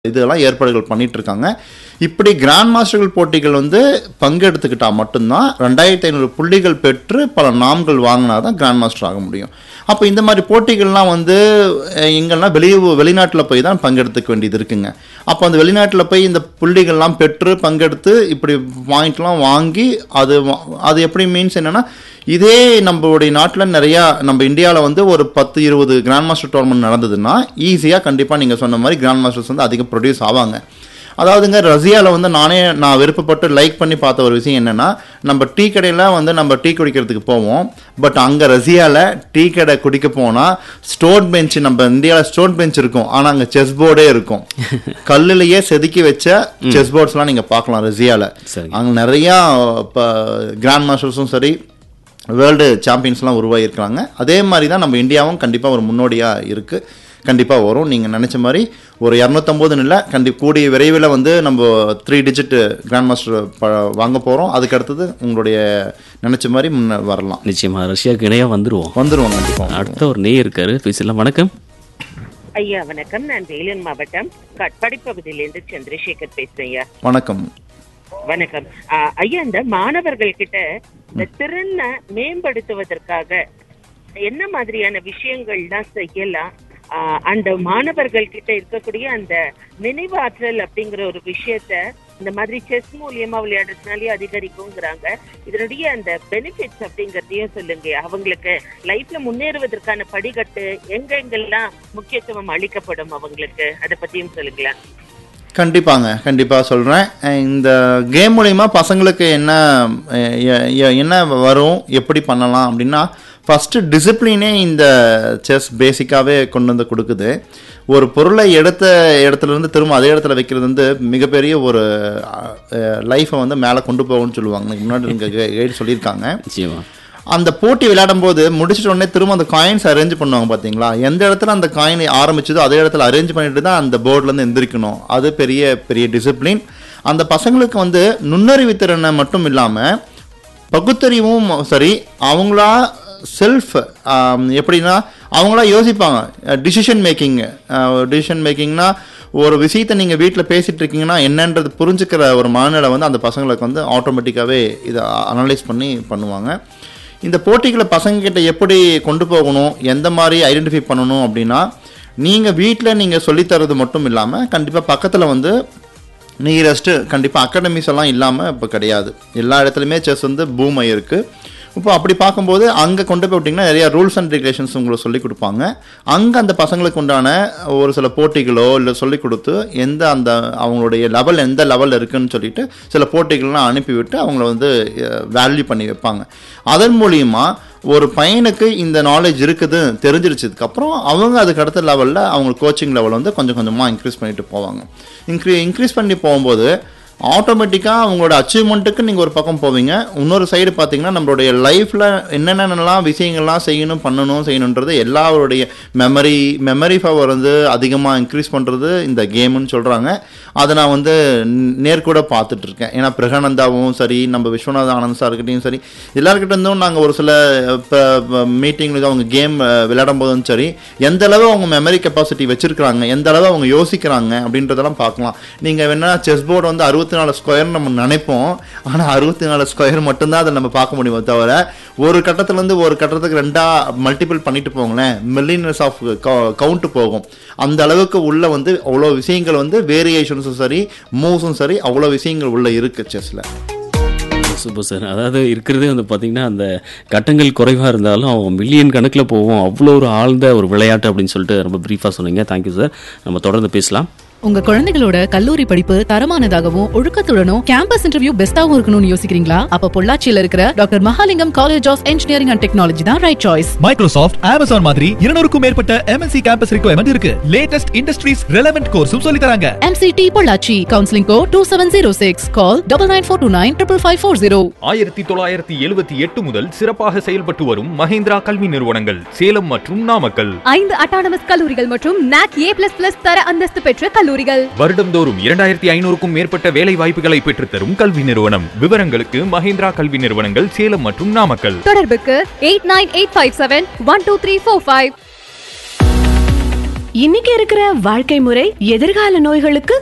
இதெல்லாம் ஏற்பாடுகள் பண்ணிட்டு இருக்காங்க இப்படி கிராண்ட் மாஸ்டர்கள் போட்டிகள் வந்து பங்கெடுத்துக்கிட்டா மட்டும்தான் ரெண்டாயிரத்தி ஐநூறு புள்ளிகள் பெற்று பல நாம்கள் வாங்கினா தான் கிராண்ட் மாஸ்டர் ஆக முடியும் அப்போ இந்த மாதிரி போட்டிகள்லாம் வந்து அஹ், எங்கெல்லாம் வெளி வெளிநாட்டில் போய் தான் பங்கெடுத்துக்க வேண்டியது இருக்குங்க அப்போ அந்த வெளிநாட்டில் போய் இந்த புள்ளிகள்லாம் பெற்று பங்கெடுத்து இப்படி பாயிண்ட்லாம் வாங்கி அது வா- அது எப்படி மீன்ஸ் என்னன்னா இதே நம்மளுடைய நாட்டில் நிறையா நம்ம இந்தியாவில் வந்து ஒரு பத்து இருபது கிராண்ட் மாஸ்டர் டோர்னமெண்ட் நடந்ததுன்னா ஈஸியாக கண்டிப்பாக நீங்கள் சொன்ன மாதிரி கிராண்ட் மாஸ்டர்ஸ் வந்து அதிகம் ப்ரொடியூஸ் ஆவாங்க அதாவதுங்க ரஷ்யாவில் வந்து நானே நான் விருப்பப்பட்டு லைக் பண்ணி பார்த்த ஒரு விஷயம் என்னன்னா நம்ம டீ கடையில் வந்து நம்ம டீ குடிக்கிறதுக்கு போவோம் பட் அங்கே ரஷ்யாவில் டீ கடை குடிக்க போனால் ஸ்டோன் பெஞ்ச் நம்ம இந்தியாவில் ஸ்டோன் பெஞ்ச் இருக்கும் ஆனால் அங்கே செஸ் போர்டே இருக்கும் கல்லுலயே செதுக்கி வச்ச செஸ் போர்ட்ஸ்லாம் நீங்கள் பார்க்கலாம் ரஷ்யாவில் சரி. அங்கே நிறையா இப்போ கிராண்ட் மாஸ்டர்ஸும் சரி வேர்ல்டு சாம்பியன்ஸ்லாம் உருவாகியிருக்கிறாங்க அதே மாதிரி தான் நம்ம இந்தியாவும் கண்டிப்பாக ஒரு முன்னோடியாக இருக்குது கண்டிப்பாக வரும் நீங்கள் நினச்ச மாதிரி ஒரு இரநூத்தம்பதுன்னு இல்லை கண்டி கூடிய விரைவில் வந்து நம்ம த்ரீ டிஜிட் கிராண்ட் மாஸ்டர் ப வாங்க போகிறோம் அதுக்கு அடுத்தது உங்களுடைய நினச்ச மாதிரி முன்ன வரலாம் நிச்சயமா ரஷ்யாவுக்கு இணையா வந்துருவோம் வந்துருவோம் கண்டிப்பாக அடுத்த ஒரு நேயர் இருக்காரு பேசலாம் வணக்கம் ஐயா வணக்கம் நான் வேலூர் மாவட்டம் கட்பாடி பகுதியிலிருந்து சந்திரசேகர் பேசுறேன் ஐயா வணக்கம் வணக்கம் ஆ, ஐயா இந்த மாணவர்கள் கிட்ட இந்த திறனை மேம்படுத்துவதற்காக என்ன மாதிரியான விஷயங்கள்லாம் செய்யலாம் ஆ, அந்த மாணவர்கள் கிட்ட இருக்கக்கூடிய அந்த நினைவாற்றல் அப்படிங்கிற ஒரு விஷயத்த இந்த மாதிரி செஸ் மூலியமா விளையாடுறதுனாலே அதிகரிக்குங்கிறாங்க இதனுடைய அந்த பெனிஃபிட்ஸ் அப்படிங்கறதையும் சொல்லுங்க அவங்களுக்கு லைஃப்ல முன்னேறுவதற்கான படிக்கட்டு எங்க எங்கெல்லாம் முக்கியத்துவம் அளிக்கப்படும் அவங்களுக்கு அதை பத்தியும் சொல்லுங்களேன் கண்டிப்பாங்க கண்டிப்பாக சொல்கிறேன் இந்த கேம் மூலிமா பசங்களுக்கு என்ன அஹ், எ- எ- என்ன வரும் எப்படி பண்ணலாம் அப்படின்னா ஃபஸ்ட்டு டிசிப்ளினே இந்த செஸ் பேசிக்காகவே கொண்டு வந்து கொடுக்குது ஒரு பொருளை எடுத்த இடத்துல இருந்து திரும்ப அதே இடத்துல வைக்கிறது வந்து மிகப்பெரிய ஒரு லைஃப்பை வந்து மேலே கொண்டு போகும்னு சொல்லுவாங்க எனக்கு முன்னாடி இங்கே கைடு சொல்லியிருக்காங்க நிச்சயமா அந்த போட்டி விளையாடும் போது முடிச்சிட்ட உடனே திரும்ப அந்த காயின்ஸ் அரேஞ்ச் பண்ணுவாங்க பாத்தீங்களா எந்த இடத்துல அந்த காயின் ஆரம்பிச்சதோ அதே இடத்துல அரேஞ்ச் பண்ணிட்டு தான் அந்த போர்டுல இருந்து எந்திரிக்கணும் அது பெரிய பெரிய டிசிப்ளின் அந்த பசங்களுக்கு வந்து நுண்ணறிவு திறனை மட்டும் இல்லாம பகுத்தறிவும் சரி அவங்களா செல்ஃப் எப்படின்னா அவங்களா யோசிப்பாங்க டிசிஷன் மேக்கிங் டிசிஷன் மேக்கிங்னா ஒரு விஷயத்தை நீங்கள் வீட்டில் பேசிட்டு இருக்கீங்கன்னா என்னன்றது புரிஞ்சுக்கிற ஒரு மனநிலை வந்து அந்த பசங்களுக்கு வந்து ஆட்டோமேட்டிக்காகவே இதை அனலைஸ் பண்ணி பண்ணுவாங்க இந்த போட்டிகளை பசங்கக்கிட்ட எப்படி கொண்டு போகணும் எந்த மாதிரி ஐடென்டிஃபை பண்ணணும் அப்படின்னா நீங்கள் வீட்டில் நீங்கள் சொல்லித்தரது மட்டும் இல்லாமல் கண்டிப்பாக பக்கத்தில் வந்து நியரஸ்ட்டு கண்டிப்பாக அகாடமிஸ் எல்லாம் இல்லாமல் இப்போ கிடையாது எல்லா இடத்துலையுமே செஸ் வந்து பூம் ஆகிருக்கு இப்போ அப்படி பார்க்கும்போது அங்கே கொண்டு போய் விட்டிங்கன்னா நிறைய ரூல்ஸ் அண்ட் ரெகுலேஷன்ஸ் உங்களுக்கு சொல்லிக் கொடுப்பாங்க அங்கே அந்த பசங்களுக்கு உண்டான ஒரு சில போட்டிகளோ இல்லை சொல்லிக் கொடுத்து எந்த அந்த அவங்களுடைய லெவல் எந்த லெவலில் இருக்குன்னு சொல்லிட்டு சில போட்டிகள்லாம் அனுப்பிவிட்டு அவங்கள வந்து வேல்யூ பண்ணி வைப்பாங்க அதன் மூலியமா ஒரு பையனுக்கு இந்த நாலேஜ் இருக்குது தெரிஞ்சிருச்சதுக்கப்புறம் அவங்க அதுக்கு அடுத்த லெவலில் அவங்க கோச்சிங் லெவல் வந்து கொஞ்சம் கொஞ்சமாக இன்க்ரீஸ் பண்ணிட்டு போவாங்க இன்க்ரீ இன்க்ரீஸ் பண்ணி போகும்போது ஆட்டோமேட்டிக்காக அவங்களோட அச்சீவ்மெண்ட்டுக்கு நீங்கள் ஒரு பக்கம் போவீங்க இன்னொரு சைடு பார்த்தீங்கன்னா நம்மளுடைய லைஃப்பில் என்னென்னலாம் விஷயங்கள்லாம் செய்யணும் பண்ணணும் செய்யணுன்றது எல்லாருடைய மெமரி மெமரி பவர் வந்து அதிகமாக இன்க்ரீஸ் பண்ணுறது இந்த கேம்னு சொல்கிறாங்க அதை நான் வந்து நேர்கூட பார்த்துட்டு இருக்கேன் ஏன்னா பிரகானந்தாவும் சரி நம்ம விஸ்வநாத ஆனந்த் சார்கிட்டையும் சரி எல்லாருக்கிட்ட இருந்தும் நாங்கள் ஒரு சில மீட்டிங்களுக்கு அவங்க கேம் விளையாடும் போதும் சரி எந்த அளவு அவங்க மெமரி கெப்பாசிட்டி வச்சிருக்கிறாங்க எந்த அளவு அவங்க யோசிக்கிறாங்க அப்படின்றதெல்லாம் பார்க்கலாம் நீங்கள் வேணா செஸ் போர்டு வந்து அறுபத்தி நாலு ஸ்கொயர் நம்ம நினைப்போம் ஆனால் அறுபத்தி நாலு ஸ்கொயர் மட்டும்தான் அதை நம்ம பார்க்க முடியுமே தவிர ஒரு கட்டத்துலேருந்து ஒரு கட்டத்துக்கு ரெண்டா மல்டிபிள் பண்ணிட்டு போங்களேன் மில்லியனர்ஸ் ஆஃப் கவுண்ட் போகும் அந்த அளவுக்கு உள்ள வந்து அவ்வளோ விஷயங்கள் வந்து வேரியேஷன்ஸும் சரி மூவ்ஸும் சரி அவ்வளோ விஷயங்கள் உள்ள இருக்கு செஸ்ல சூப்பர் சார் அதாவது இருக்கிறதே வந்து பார்த்தீங்கன்னா அந்த கட்டங்கள் குறைவாக இருந்தாலும் அவங்க மில்லியன் கணக்கில் போவோம் அவ்வளோ ஒரு ஆழ்ந்த ஒரு விளையாட்டு அப்படின்னு சொல்லிட்டு ரொம்ப ப்ரீஃபாக சொன்னீங்க தேங்க்யூ சார் நம்ம தொடர்ந்து பேசலாம் உங்க குழந்தைகளோட கல்லூரி படிப்பு தரமானதாகவும் ஒழுக்கத்துடனும் கேம்பஸ் இன்டர்வியூ பெஸ்டாவும் இருக்கணும்னு யோசிக்கிறீங்களா அப்ப பொள்ளாச்சியில இருக்கிற doctor Mahalingam college of engineering and technology தான் ரைட் சாய்ஸ் மைக்ரோசாஃப்ட் அமேசான் மாதிரி இருநூறுக்கும் மேற்பட்ட எம்என்சி கேம்பஸ் ரிக்வயர்மெண்ட் இருக்கு லேட்டஸ்ட் இண்டஸ்ட்ரீஸ் ரெலவென்ட் கோர்ஸும் சொல்லி தராங்க MCT Pollachi counselling go two seven zero six call double nine four two nine triple five four zero ஆயிரத்தி தொள்ளாயிரத்தி எழுபத்தி எட்டு முதல் சிறப்பாக செயல்பட்டு வரும் மஹேந்திரா கல்வி நிறுவனங்கள் சேலம் மற்றும் நாமக்கல் ஐந்து அட்டானமஸ் கல்லூரிகள் மற்றும் நாக் ஏ பிளஸ் பிளஸ் தர அந்தஸ்து பெற்ற கல்லூரிகள் வருடம்தோறும் இரண்டாயிரத்தி ஐநூறுக்கும் மேற்பட்ட வேலை வாய்ப்புகளை பெற்றுத்தரும் கல்வி நிறுவனம் விவரங்களுக்கு மஹேந்திரா கல்வி நிறுவனங்கள் சேலம் மற்றும் நாமக்கல் தொடர்புக்கு eight nine eight five seven one two three four five இன்னைக்கு இருக்கிற வாழ்க்கை முறை எதிர்கால நோய்களுக்கு